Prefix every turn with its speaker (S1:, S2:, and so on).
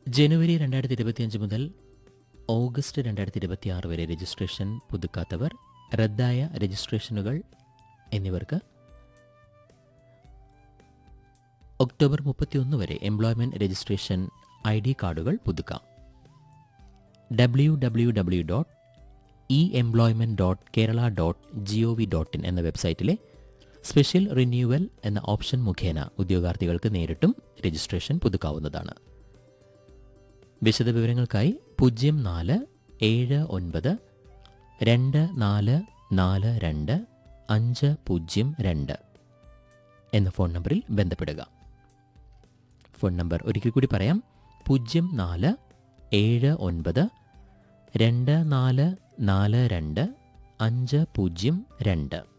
S1: ജനുവരി രണ്ടായിരത്തി ഇരുപത്തിയഞ്ച് മുതൽ ഓഗസ്റ്റ് രണ്ടായിരത്തി ഇരുപത്തിയാറ് വരെ രജിസ്ട്രേഷൻ പുതുക്കാത്തവർ റദ്ദായ രജിസ്ട്രേഷനുകൾ എന്നിവർക്ക് ഒക്ടോബർ മുപ്പത്തിയൊന്ന് വരെ എംപ്ലോയ്മെന്റ് രജിസ്ട്രേഷൻ ഐ ഡി കാർഡുകൾ പുതുക്കാം W W W dot E employment dot Kerala dot G O V dot in എന്ന വെബ്സൈറ്റിലെ സ്പെഷ്യൽ റിന്യൂവൽ എന്ന ഓപ്ഷൻ മുഖേന ഉദ്യോഗാർത്ഥികൾക്ക് നേരിട്ടും രജിസ്ട്രേഷൻ പുതുക്കാവുന്നതാണ് വിശദവിവരങ്ങൾക്കായി പൂജ്യം നാല് ഏഴ് ഒൻപത് രണ്ട് നാല് നാല് രണ്ട് അഞ്ച് പൂജ്യം രണ്ട് എന്ന ഫോൺ നമ്പറിൽ ബന്ധപ്പെടുക ഫോൺ നമ്പർ ഒരിക്കൽ കൂടി പറയാം പൂജ്യം നാല് ഏഴ് ഒൻപത് രണ്ട് നാല് നാല് രണ്ട് അഞ്ച് പൂജ്യം രണ്ട്